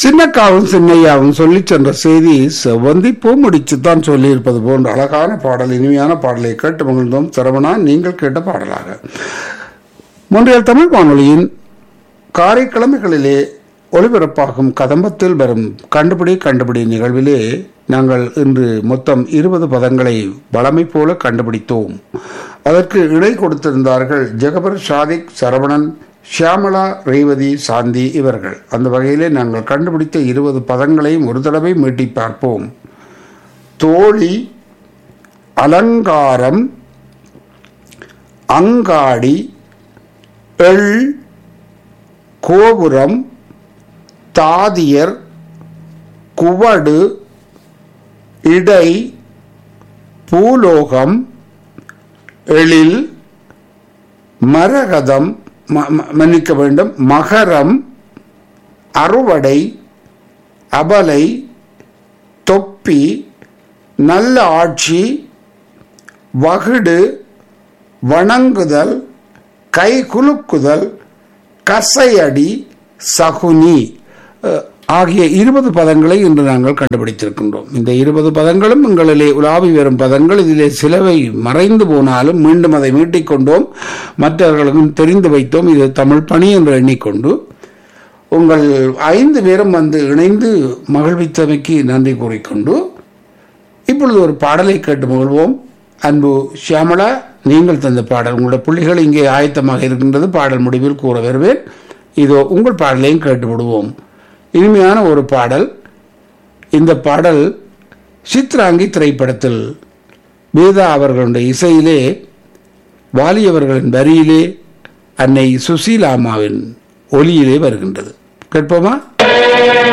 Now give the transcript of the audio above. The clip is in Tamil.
சின்னக்காவும் சின்னையாவும் சொல்லி சென்ற செய்தி செவந்தி பூ முடிச்சுத்தான் சொல்லியிருப்பது போன்ற அழகான பாடல் இனிமையான பாடலை கேட்டு மகிழ்ந்தோம் சரவணா நீங்கள் கேட்ட பாடலாக முன்றைய தமிழ் வானொலியின் காரைக்கிழமைகளிலே ஒளிபரப்பாகும் கதம்பத்தில் வரும் கண்டுபிடி கண்டுபிடி நிகழ்விலே நாங்கள் இன்று மொத்தம் இருபது பதங்களை வளமை போல கண்டுபிடித்தோம் அதற்கு இடை கொடுத்திருந்தார்கள் ஜெகபர் ஷாதிக் சரவணன் ஷியாமலா ரேவதி சாந்தி இவர்கள் அந்த வகையிலே நாங்கள் கண்டுபிடித்த இருபது பதங்களையும் ஒரு தடவை மீட்டி பார்ப்போம் தோழி அலங்காரம் அங்காடி எள் கோபுரம் தாதியர் குவடு இடை பூலோகம் எழில் மரகதம் ம- ம- மன்னிக்க வேண்டும் மகரம் அறுவடை அபலை தொப்பி நல்ல ஆட்சி வகுடு வணங்குதல் கை குலுக்குதல் கசையடி சகுனி அஹ், ஆகிய இருபது பதங்களை இன்று நாங்கள் கண்டுபிடித்திருக்கின்றோம் இந்த இருபது பதங்களும் எங்களிலே உலாவி வரும் பதங்கள் இதிலே சிலவை மறைந்து போனாலும் மீண்டும் அதை மீட்டிக்கொண்டோம் மற்றவர்களுக்கும் தெரிந்து வைத்தோம் இது தமிழ் பணி என்று எண்ணிக்கொண்டு உங்கள் ஐந்து பேரும் வந்து இணைந்து மகிழ்வித்தமைக்கு நன்றி கூறிக்கொண்டு இப்பொழுது ஒரு பாடலை கேட்டு மகிழ்வோம் அன்பு ஷியாமளா நீங்கள் தந்த பாடல் உங்களுடைய புள்ளிகள் இங்கே ஆயத்தமாக இருக்கின்றது பாடல் முடிவில் கூற வருவேன் இதோ உங்கள் பாடலையும் கேட்டு விடுவோம் இனிமையான ஒரு பாடல் இந்த பாடல் சித்ராங்கி திரைப்படத்தில் வேதா அவர்களுடைய இசையிலே வாலி அவர்களின் வரியிலே அன்னை சுசீலாமாவின் ஒலியிலே வருகின்றது கேட்போமா